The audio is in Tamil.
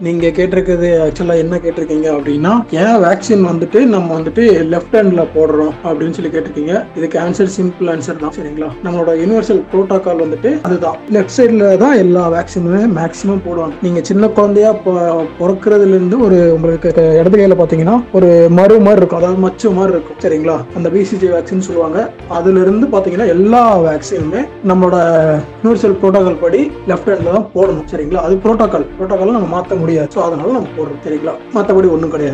நீங்க கேட்டிருக்கிறது ஆக்சுவலா என்ன கேட்டிருக்கீங்க அப்படின்னா ஏன் வேக்சின் வந்துட்டு நம்ம வந்துட்டு லெஃப்ட் ஹேண்ட்ல போடுறோம் அப்படின்னு சொல்லி கேட்டிருக்கீங்க இதுக்கு ஆன்சர் சிம்பிள் ஆன்சர் தான் சரிங்களா நம்மளோட யூனிவர்சல் புரோட்டோகால் வந்துட்டு அதுதான் லெஃப்ட் சைடில் தான் எல்லா வேக்சினுமே மேக்ஸிமம் போடுவாங்க நீங்க சின்ன குழந்தையா பொ- பிறக்கறதுல இருந்து ஒரு உங்களுக்கு இடது கையில பாத்தீங்கன்னா ஒரு மறு மாதிரி இருக்கும் அதாவது மச்சு மாதிரி இருக்கும் சரிங்களா அந்த பிசிஜி வேக்சின் சொல்லுவாங்க அதுல இருந்து பாத்தீங்கன்னா எல்லா வேக்சினுமே நம்மளோட யூனிவர்சல் புரோட்டோகால் படி லெஃப்ட் ஹேண்ட்ல தான் போடணும் சரிங்களா அது புரோட்டோகால் புரோட்டோகால் நம்ம மாற்ற முடியாது ஸோ அதனால நம்ம போடுறோம் சரிங்களா மற்றபடி ஒன்றும் கிடையாது